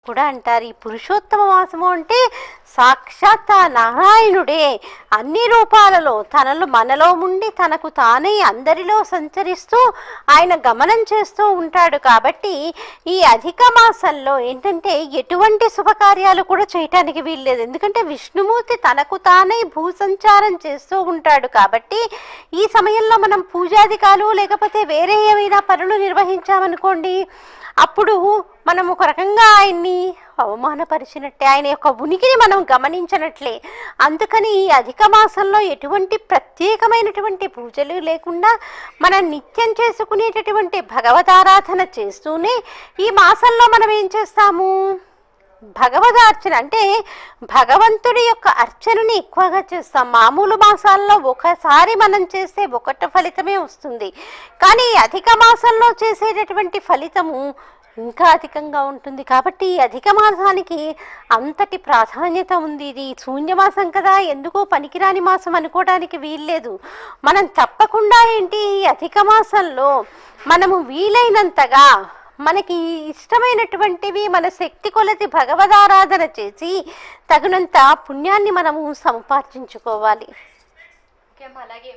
కూడా అంటారు ఈ పురుషోత్తమ మాసము అంటే సాక్షాత్ ఆ నారాయణుడే అన్ని రూపాలలో తనలో మనలో ఉండి తనకు తానే అందరిలో సంచరిస్తూ ఆయన గమనం చేస్తూ ఉంటాడు కాబట్టి ఈ అధిక మాసంలో ఏంటంటే ఎటువంటి శుభకార్యాలు కూడా చేయటానికి వీల్లేదు ఎందుకంటే విష్ణుమూర్తి తనకు తానే భూ సంచారం చేస్తూ ఉంటాడు కాబట్టి ఈ సమయంలో మనం పూజాధికాలు లేకపోతే వేరే ఏమైనా పనులు నిర్వహించామనుకోండి అప్పుడు మనం ఒక రకంగా ఆయన్ని అవమానపరిచినట్టే ఆయన యొక్క ఉనికిని మనం గమనించినట్లే అందుకని ఈ అధిక మాసంలో ఎటువంటి ప్రత్యేకమైనటువంటి పూజలు లేకుండా మనం నిత్యం చేసుకునేటటువంటి భగవతారాధన చేస్తూనే ఈ మాసంలో మనం ఏం చేస్తాము భగవదార్చన అంటే భగవంతుడి యొక్క అర్చనని ఎక్కువగా చేస్తాం మామూలు మాసాల్లో ఒకసారి మనం చేస్తే ఒకటి ఫలితమే వస్తుంది కానీ ఈ అధిక మాసంలో చేసేటటువంటి ఫలితము ఇంకా అధికంగా ఉంటుంది కాబట్టి ఈ అధిక మాసానికి అంతటి ప్రాధాన్యత ఉంది ఇది శూన్యమాసం కదా ఎందుకు పనికిరాని మాసం అనుకోవడానికి వీల్లేదు మనం తప్పకుండా ఏంటి ఈ అధిక మాసంలో మనము వీలైనంతగా మనకి ఇష్టమైనటువంటివి మన శక్తి కొలది భగవదారాధన చేసి తగినంత పుణ్యాన్ని మనము సంపార్జించుకోవాలి ఓకే అమ్మ అలాగే